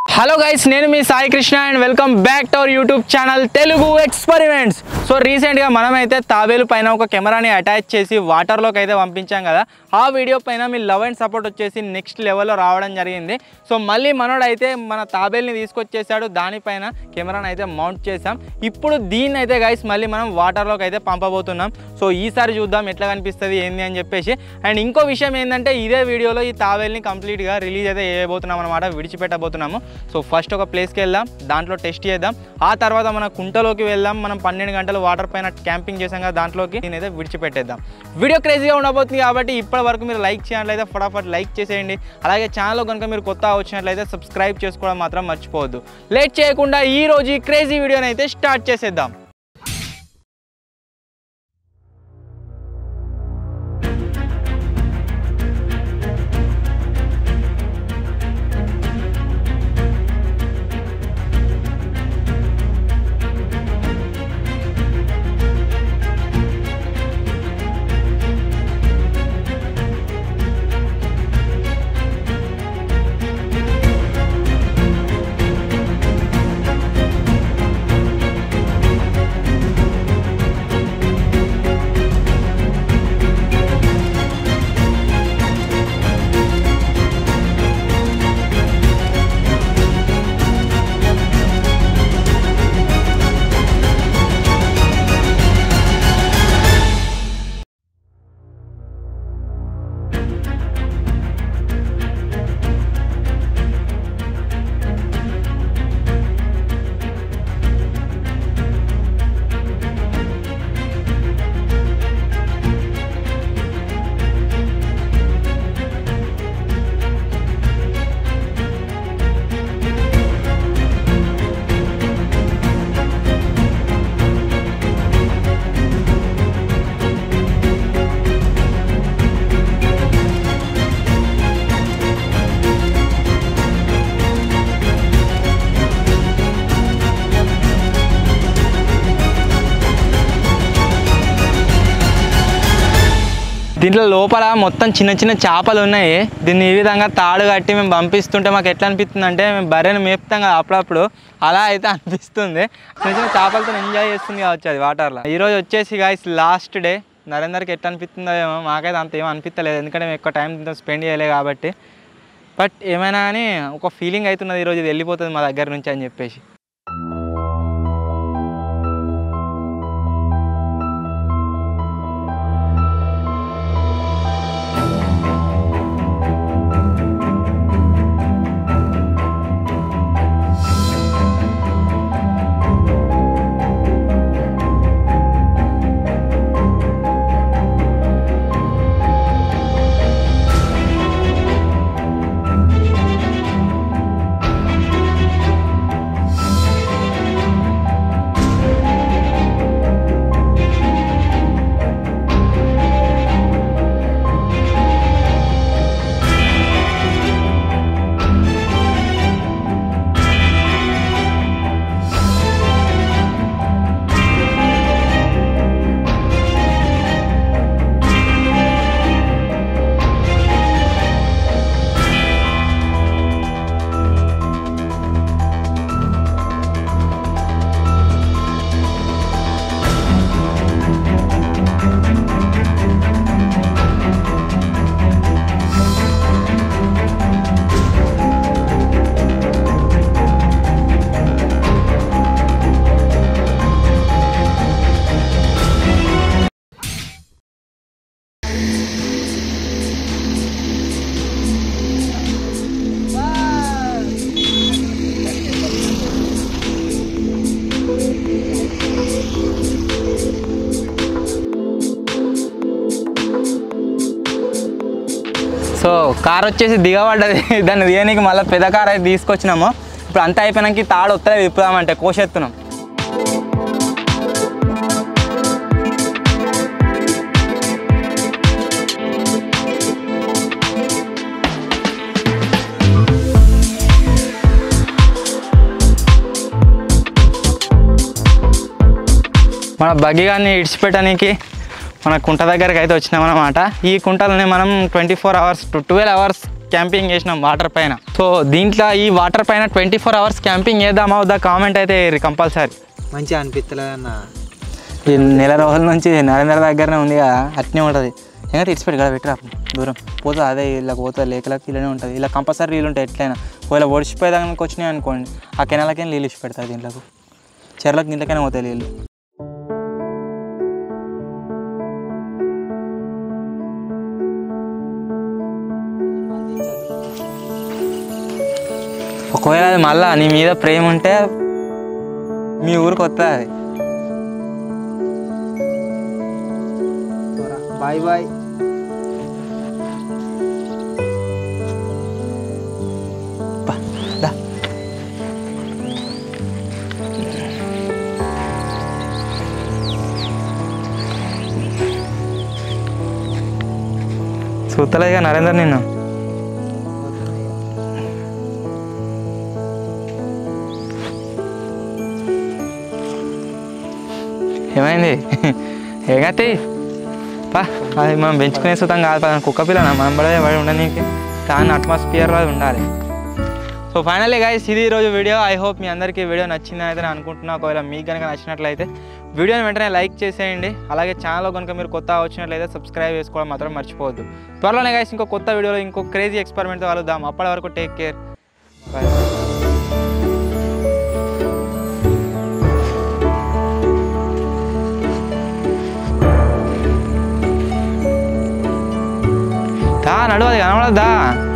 Hello guys నేను మీ Sai Krishna and welcome back to our YouTube channel Telugu experiments so రీసెంట్గా మనమైతే తాబేలు పైన ఒక కెమెరాని అటాచ్ చేసి వాటర్లోకి అయితే పంపించాం కదా ఆ వీడియో పైన మీ లవ్ అండ్ సపోర్ట్ వచ్చేసి నెక్స్ట్ లెవెల్లో రావడం జరిగింది సో మళ్ళీ మనోడు అయితే మన తాబేల్ని తీసుకొచ్చేసాడు దానిపైన కెమెరాని అయితే మౌంట్ చేసాం ఇప్పుడు దీన్ని అయితే గైస్ మళ్ళీ మనం వాటర్లోకి అయితే పంపబోతున్నాం సో ఈసారి చూద్దాం ఎట్లా కనిపిస్తుంది ఏంది అని చెప్పేసి అండ్ ఇంకో విషయం ఏంటంటే ఇదే వీడియోలో ఈ తాబేల్ని కంప్లీట్గా రిలీజ్ అయితే చేయబోతున్నాం అనమాట విడిచిపెట్టబోతున్నాము సో ఫస్ట్ ఒక ప్లేస్కి వెళ్దాం దాంట్లో టెస్ట్ చేద్దాం ఆ తర్వాత మన కుంటలోకి వెళ్దాం మనం పన్నెండు గంటలు వాటర్ పైన క్యాంపింగ్ చేసాం కదా దాంట్లోకి నేనైతే విడిచిపెట్టేద్దాం వీడియో క్రేజీగా ఉండబోతుంది కాబట్టి ఇప్పటి వరకు మీరు లైక్ చేయాలైతే ఫటాఫట్ లైక్ చేసేయండి అలాగే ఛానల్లో కనుక మీరు కొత్త వచ్చినట్లయితే సబ్స్క్రైబ్ చేసుకోవడం మాత్రం మర్చిపోవద్దు లేట్ చేయకుండా ఈ రోజు ఈ క్రేజీ వీడియోని అయితే స్టార్ట్ చేసేద్దాం దీంట్లో లోపల మొత్తం చిన్న చిన్న చేపలు ఉన్నాయి దీన్ని ఈ విధంగా తాడు కట్టి మేము పంపిస్తుంటే మాకు ఎట్లా అనిపిస్తుంది అంటే మేము బర్రెని మేపుతాం కదా అప్పుడప్పుడు అలా అయితే అనిపిస్తుంది చిన్న చిన్న చేపలతో ఎంజాయ్ చేస్తుంది కావచ్చు అది వాటర్లో ఈరోజు వచ్చేసి గాయస్ లాస్ట్ డే నరేందర్కి ఎట్లా అనిపిస్తుందో ఏమో మాకైతే అంత ఏమో అనిపించలేదు ఎందుకంటే మేము ఎక్కువ టైం దీంతో స్పెండ్ చేయలేదు కాబట్టి బట్ ఏమైనా కానీ ఒక ఫీలింగ్ అవుతున్నది ఈరోజు ఇది వెళ్ళిపోతుంది మా దగ్గర నుంచి అని చెప్పేసి సో కార్ వచ్చేసి దిగబడ్డది దాన్ని తీయడానికి మళ్ళీ పెద్ద కార్ అయితే తీసుకొచ్చినాము ఇప్పుడు అంతా అయిపోయినాక ఈ తాడు వస్తుంది విప్పుదామంటే కోసేస్తున్నాం మన బగ్గి గారిని ఇడిచిపెట్టడానికి మన కుంట దగ్గరికి అయితే వచ్చినామన్నమాట ఈ కుంటలని మనం twenty four hours to twelve hours camping చేసినాం వాటర్ పైన సో దీంట్లో ఈ వాటర్ పైన ట్వంటీ ఫోర్ అవర్స్ క్యాంపింగ్ చేద్దామా వద్దా కామెంట్ అయితే కంపల్సరీ మంచిగా అనిపిస్తలేదు అన్న ఈ నెల రోజుల నుంచి నరేంద్ర దగ్గరనే ఉంది కదా అట్నే ఉంటుంది ఎందుకంటే ఇట్స్ పెట్టి కదా పెట్టరా దూరం పోతుంది అదే ఇలా పోతుంది లేకలకి ఇలానే ఉంటుంది ఇలా కంపల్సరీ నీళ్ళు ఉంటాయి ఎట్లయినా ఒకవేళ ఒడిచిపోయేదానికి వచ్చినాయి అనుకోండి ఆ కెనాలకే నీళ్ళు ఇచ్చి పెడతారు దీంట్లోకి చెర్లకు దీంట్లోకైనా పోతాయి నీళ్ళు ఒకవేళ అది మళ్ళా నీ మీద ప్రేమ ఉంటే మీ ఊరికి వస్తుంది బాయ్ బాయ్ పా, దా. చూస్తలేదుగా నరేందర్ నిన్ను ఏమైంది ఏగతి పా అది మనం పెంచుకునే సుతం కాదు పా కుక్క పిల్లనా మనం పడే పడి ఉండనీకి దాని అట్మాస్ఫియర్లో అది ఉండాలి సో ఫైనల్లీ గైస్ ఇది ఈరోజు వీడియో ఐ హోప్ మీ అందరికీ వీడియో నచ్చిందని అయితే నేను అనుకుంటున్నా ఒకవేళ మీకు కనుక నచ్చినట్లయితే వీడియోని వెంటనే లైక్ చేసేయండి అలాగే ఛానల్లో కనుక మీరు కొత్త వచ్చినట్లయితే సబ్స్క్రైబ్ చేసుకోవడం మాత్రం మర్చిపోవద్దు త్వరలోనే గైస్ ఇంకో కొత్త వీడియోలో ఇంకో క్రేజీ ఎక్స్పెరిమెంట్తో కలుద్దాం అప్పటి వరకు టేక్ కేర్ బాయ్ దా నడువది కనబడద్దా